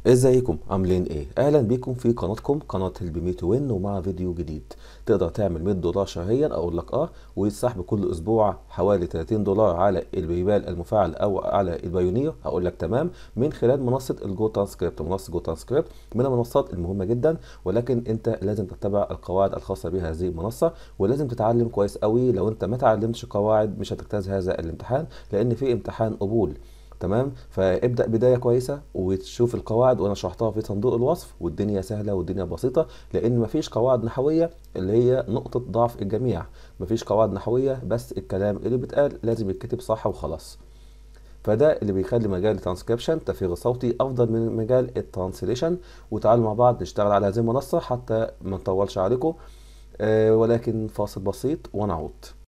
ازيكم عاملين ايه اهلا بيكم في قناتكم قناه البي تو وين ومع فيديو جديد تقدر تعمل 100 دولار شهريا اقول لك اه والسحب كل اسبوع حوالي 30 دولار على البيبال المفعل او على البايونير هقول لك تمام من خلال منصه الجو ترانسكريبت منصه جو ترانسكريبت من المنصات المهمه جدا ولكن انت لازم تتبع القواعد الخاصه بهذه المنصه ولازم تتعلم كويس قوي لو انت ما تعلمتش قواعد مش هتجتاز هذا الامتحان لان في امتحان قبول تمام فابدا بدايه كويسه وتشوف القواعد وانا شرحتها في صندوق الوصف والدنيا سهله والدنيا بسيطه لان مفيش قواعد نحويه اللي هي نقطه ضعف الجميع مفيش قواعد نحويه بس الكلام اللي بيتقال لازم يتكتب صح وخلاص فده اللي بيخلي مجال الترانسكريبشن التفريغ الصوتي افضل من مجال الترانسليشن وتعالوا مع بعض نشتغل على هذه المنصه حتى ما نطولش عليكم أه ولكن فاصل بسيط ونعود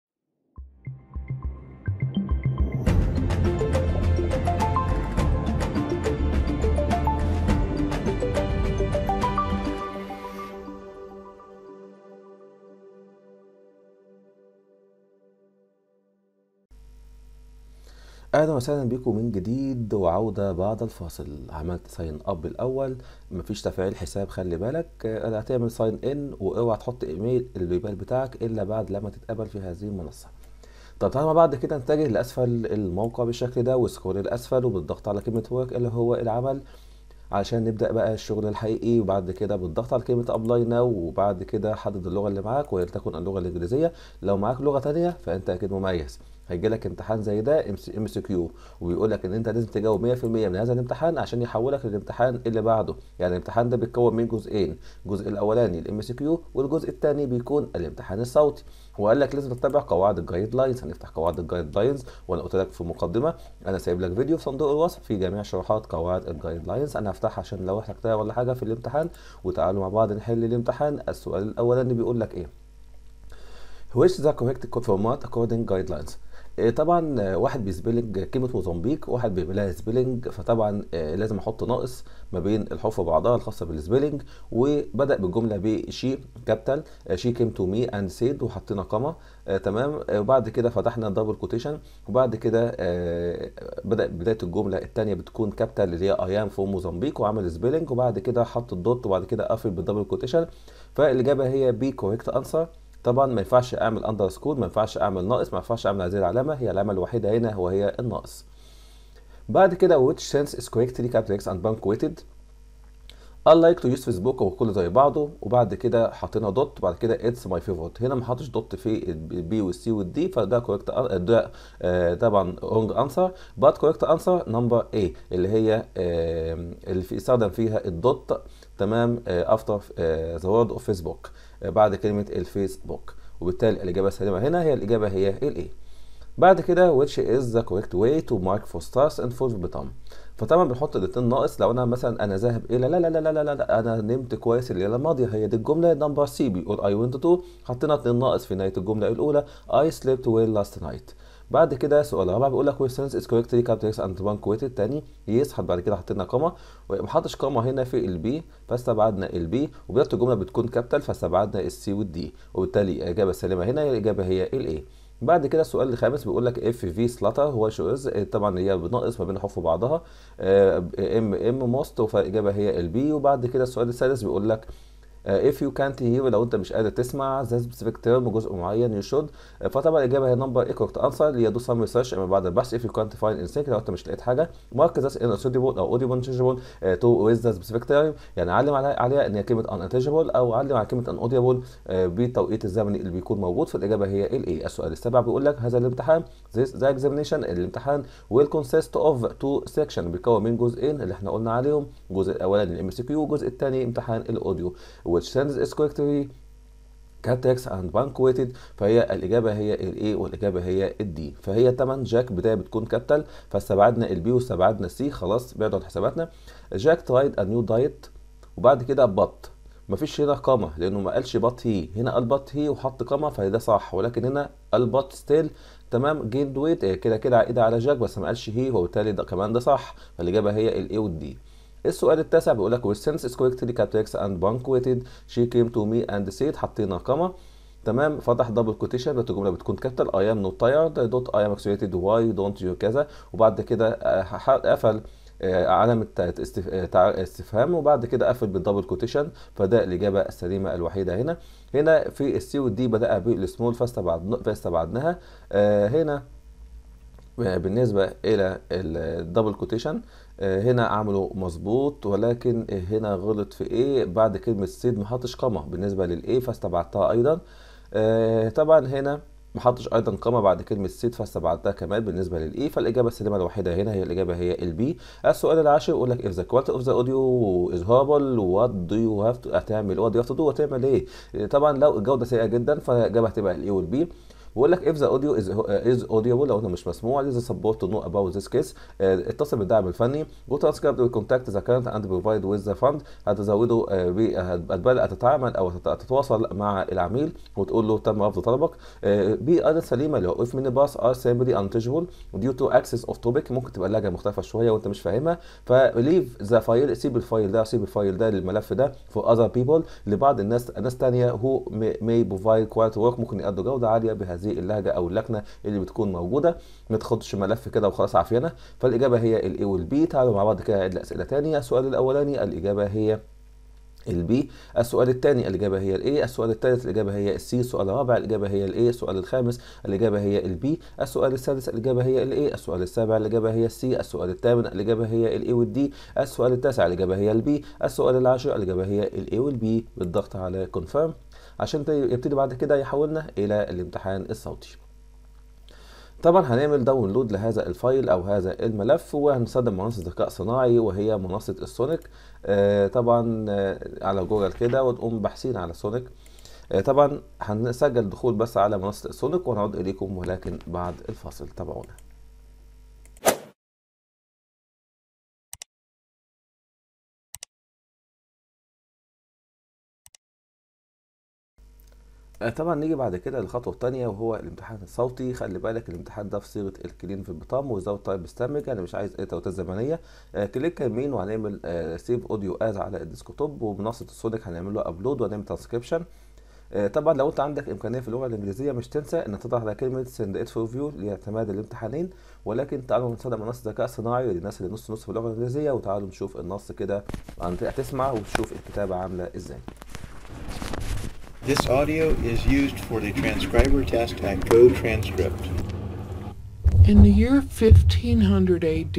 اهلا وسهلا بكم من جديد وعوده بعد الفاصل عملت ساين اب الاول مفيش تفعيل حساب خلي بالك آه، هتعمل ساين ان واوعى تحط ايميل البيبال بتاعك الا بعد لما تتقبل في هذه المنصه طب تعالى مع بعض كده نتجه لاسفل الموقع بالشكل ده وسكرول الاسفل وبالضغط على كلمه ورك اللي هو العمل علشان نبدا بقى الشغل الحقيقي وبعد كده بالضغط على كلمه ابلاي ناو وبعد كده حدد اللغه اللي معاك ولتكن اللغه الانجليزيه لو معاك لغه تانية فانت اكيد مميز هيجي لك امتحان زي ده ام سي كيو وبيقول لك ان انت لازم تجاوب 100% من هذا الامتحان عشان يحولك للامتحان اللي بعده يعني الامتحان ده بيتكون من جزئين الجزء الاولاني الام سي كيو والجزء الثاني بيكون الامتحان الصوتي هو قال لك لازم تتبع قواعد الجايد لاينز هنفتح قواعد الجايد لاينز وانا قلت لك في المقدمه انا سايب لك فيديو في صندوق الوصف في جميع شروحات قواعد الجايد لاينز انا هفتحها عشان لو احتجتها ولا حاجه في الامتحان وتعالوا مع بعض نحل الامتحان السؤال الاولاني بيقول لك ايه which the correct format according guidelines إيه طبعا آه، واحد بيسبلنج كلمة موزمبيق واحد بيعملها سبيلنج فطبعا آه، لازم احط ناقص ما بين الحروف وبعضها الخاصة بالسبيلنج وبدأ بالجملة بشي كابيتال شي كيم تو مي اند سيد وحطينا قمة آه تمام آه وبعد كده فتحنا دبل كوتيشن وبعد كده آه بدأ بداية الجملة الثانية بتكون كابيتال اللي هي اي ام فور موزمبيق وعمل سبيلنج وبعد كده حط الدوت وبعد كده قفل بالدبل كوتيشن فالإجابة هي بي كوريكت انسر طبعا ما ينفعش اعمل اندرسكور ما ينفعش اعمل ناقص ما ينفعش اعمل هذه العلامه هي العلامه الوحيده هنا وهي الناقص بعد كده which sense is correctly capitalized and punctuated I like to use فيسبوك وكله زي بعضه وبعد كده حطينا دوت وبعد كده اتس ماي فيفورت هنا ما حطش دوت في البي والسي والدي فده كوريكت ده آه، طبعا رونج انسر بات كوريكت انسر نمبر اي اللي هي آه، اللي في استخدم فيها الدوت تمام افتر ذا وورد اوف فيسبوك بعد كلمه الفيسبوك وبالتالي الاجابه السليمه هنا هي الاجابه هي الاي بعد كده which is the correct way to mark for stars and for bottom فطبعا بنحط الاتنين ناقص لو انا مثلا انا ذاهب الى لا لا لا لا لا لا, لا انا نمت كويس الليله الماضيه هي دي الجمله نمبر سي بيقول I went to حطينا اتنين ناقص في نهايه الجمله الاولى I slept well last night بعد كده سؤال رابع بيقول لك which sentence is correctly capitalized and punctuated تاني يس بعد كده حطينا قمه وما حطش قمه هنا في البي فاستبعدنا البي وبدايه الجمله بتكون كابيتال فاستبعدنا السي والدي وبالتالي الاجابه السليمه هنا الاجابه هي الاي بعد كده السؤال الخامس بيقول لك اف في سلاتر هو شوز طبعا هي بناقص ما بين حروف بعضها ام ام موست فالاجابه هي البي وبعد كده السؤال السادس بيقول لك if you can't hear لو انت مش قادر تسمع the specific term جزء معين you should فطبعا الاجابه هي نمبر ايه correct answer اللي هي do some research اما بعد البحث if you can't find in sync لو انت مش لقيت حاجه mark this in suitable او audible changeable to with the specific term يعني علم عليها عليها ان هي كلمه unintelligible او علم على كلمه unaudible بالتوقيت الزمني اللي بيكون موجود فالاجابه هي الايه السؤال السابع بيقول لك هذا الامتحان this the examination الامتحان will consist of two section بيتكون من جزئين اللي احنا قلنا عليهم الجزء الاولاني الام سي كيو والجزء الثاني امتحان الاوديو which sentence is correctly كاتكس اند بانكويتد فهي الاجابه هي الاي والاجابه هي الدي فهي 8 جاك بدايه بتكون كابيتال فاستبعدنا البي واستبعدنا السي خلاص بعدوا عن حساباتنا جاك ترايد ا نيو دايت وبعد كده بط مفيش هنا قامة لأنه ما قالش بط هي هنا قال بط هي وحط قامة فده صح ولكن هنا قال بط ستيل تمام جيند ويت كده كده عائدة على جاك بس ما قالش هي وبالتالي ده كمان ده صح فالإجابة هي الاي والدي السؤال التاسع بيقول لك والسنس is correctly capitalized and punctuated she came to me and said حطينا قامة تمام فتح دبل كوتيشن بقت الجمله بتكون كابيتال اي ام نوت تايرد دوت اي ام اكسيتد واي دونت يو كذا وبعد كده آه، ح- قفل آه، علامة استف- آه، تع- استفهام وبعد كده قفل بالدبل كوتيشن فده الإجابة السليمة الوحيدة هنا هنا في السي والدي بدأ بالسمول فاستبعدنا فاستبعدناها آه، هنا بالنسبة إلى الدبل كوتيشن هنا عمله مظبوط ولكن هنا غلط في ايه بعد كلمة سيد ما حطش قمة بالنسبة للايه فاستبعدتها أيضا آه، طبعا هنا ما حطش أيضا قمة بعد كلمة سيد فاستبعدتها كمان بالنسبة للايه فالإجابة السليمة الوحيدة هنا هي الإجابة هي البي السؤال العاشر يقول لك if the quality of the audio is horrible what do you have to هتعمل what do you have to do هتعمل ايه طبعا لو الجودة سيئة جدا فالإجابة هتبقى الاي والبي بيقول لك if the audio is is audible لو انه مش مسموع لازم support to know about this case آه، اتصل بالدعم الفني go to Transcript will contact the account and provide with the fund هتزوده آه، ب- هتبدأ تتعامل او هتت- تتواصل مع العميل وتقول له تم رفض طلبك آه، بي ايضا سليمه لو if many bus are simply unteachable due to access of topic ممكن تبقى اللهجه مختلفه شويه وانت مش فاهمها فليف ذا فايل سيب الفايل ده سيب الفايل ده للملف ده for other people لبعض الناس ناس تانية who may- may provide quality work ممكن يأدوا جودة عالية بهذه اللهجة أو اللكنة اللي بتكون موجودة ما تاخدش ملف كده وخلاص عافينا فالإجابة هي ال A وال B تعالوا مع بعض كده نعيد الأسئلة تاني السؤال الأولاني الإجابة هي البي السؤال الثاني الإجابة هي الإيه السؤال الثالث الإجابة هي السي السؤال الرابع الإجابة هي الإيه السؤال الخامس الإجابة هي البي السؤال السادس الإجابة هي الإيه السؤال السابع الإجابة هي السي السؤال الثامن الإجابة هي الإيه والدي السؤال التاسع الإجابة هي البي السؤال العاشر الإجابة هي الإيه والبي بالضغط على كونفيرم عشان يبتدي بعد كده يحولنا إلى الامتحان الصوتي طبعا هنعمل داونلود لهذا الفايل او هذا الملف وهنستخدم منصه ذكاء صناعي وهي منصه السونيك آه، طبعا آه، على جوجل كده وتقوم باحثين على سونيك آه، طبعا هنسجل دخول بس على منصه السونيك ونعود اليكم ولكن بعد الفاصل تابعونا آه، طبعا نيجي بعد كده للخطوه الثانيه وهو الامتحان الصوتي خلي بالك الامتحان ده في صيغه الكلين في البطام وزود تايب ستامج يعني مش عايز اي توقيتات زمنيه آه، كليك يمين وهنعمل سيف اوديو از على الديسكتوب وبمنصه السونيك هنعمل له ابلود وهنعمل ترانسكريبشن طبعا لو انت عندك امكانيه في اللغه الانجليزيه مش تنسى ان تضغط على كلمه سند ات فور فيو لاعتماد الامتحانين ولكن تعالوا نستخدم منصه ذكاء صناعي للناس اللي نص نص في اللغه الانجليزيه وتعالوا نشوف النص كده هتسمع وتشوف الكتابه عامله ازاي This audio is used for the transcriber test at Go Transcript. In the year 1500 AD,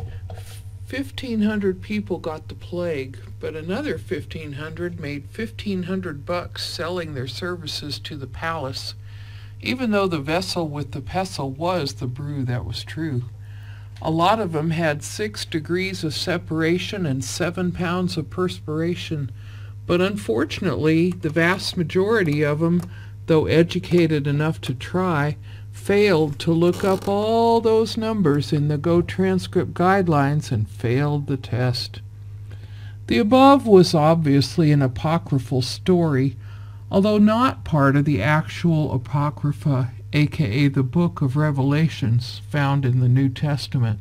1500 people got the plague, but another 1500 made 1500 bucks selling their services to the palace, even though the vessel with the pestle was the brew that was true. A lot of them had six degrees of separation and seven pounds of perspiration, but unfortunately, the vast majority of them, though educated enough to try, failed to look up all those numbers in the Go transcript guidelines and failed the test. The above was obviously an apocryphal story, although not part of the actual Apocrypha, aka the Book of Revelations, found in the New Testament.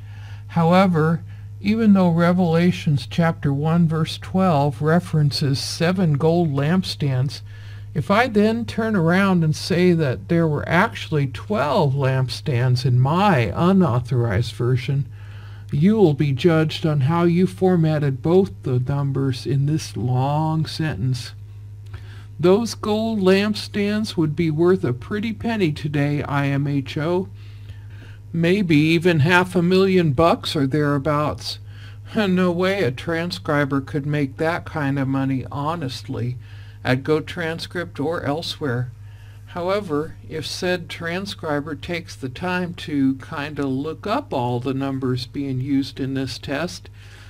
However, even though Revelations chapter 1 verse 12 references seven gold lampstands, if I then turn around and say that there were actually 12 lampstands in my unauthorized version, you will be judged on how you formatted both the numbers in this long sentence. Those gold lampstands would be worth a pretty penny today, IMHO. Maybe even half a million bucks or thereabouts. No way a transcriber could make that kind of money honestly at GoTranscript or elsewhere. However, if said transcriber takes the time to kind of look up all the numbers being used in this test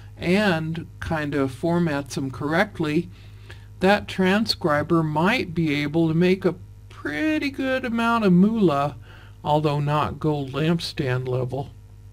and kind of formats them correctly, that transcriber might be able to make a pretty good amount of moolah, although not gold lampstand level.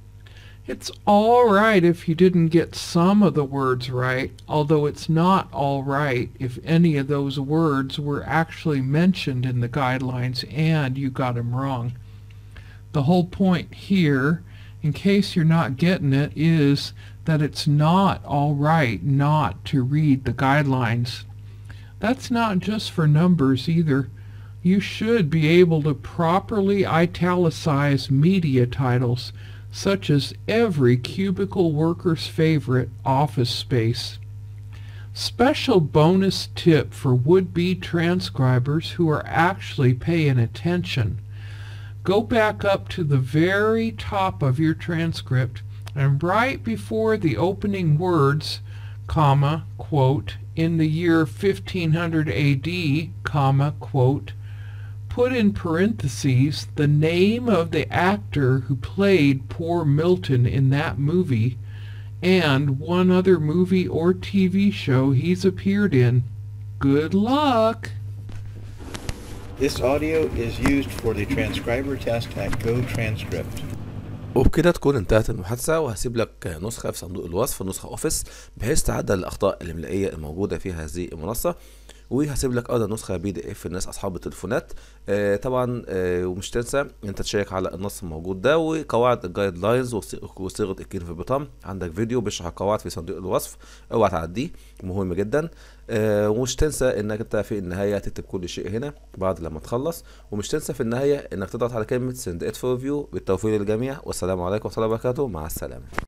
It's all right if you didn't get some of the words right, although it's not all right if any of those words were actually mentioned in the guidelines and you got them wrong. The whole point here, in case you're not getting it, is that it's not all right not to read the guidelines. That's not just for numbers either. You should be able to properly italicize media titles such as every cubicle worker's favorite office space. Special bonus tip for would-be transcribers who are actually paying attention. Go back up to the very top of your transcript and right before the opening words, comma, quote, in the year 1500 AD, comma, quote, put in parentheses the name of the actor who played poor Milton in that movie and one other movie or TV show he's appeared in. Good luck! This audio is used for the transcriber test at GoTranscript. وبكده تكون انتهت المحادثة وهسيب لك نسخة في صندوق الوصف نسخة اوفيس بحيث تعدل الأخطاء الإملائية الموجودة في هذه المنصة وهسيب لك ايضا نسخه بي دي اف الناس اصحاب التليفونات آه طبعا آه ومش تنسى انت تشيك على النص الموجود ده وقواعد الجايد لاينز وصيغه الكير في البطام عندك فيديو بيشرح القواعد في صندوق الوصف اوعى تعديه مهم جدا آه ومش تنسى انك انت في النهايه تكتب كل شيء هنا بعد لما تخلص ومش تنسى في النهايه انك تضغط على كلمه سند ات فور فيو بالتوفيق للجميع والسلام عليكم ورحمه الله وبركاته مع السلامه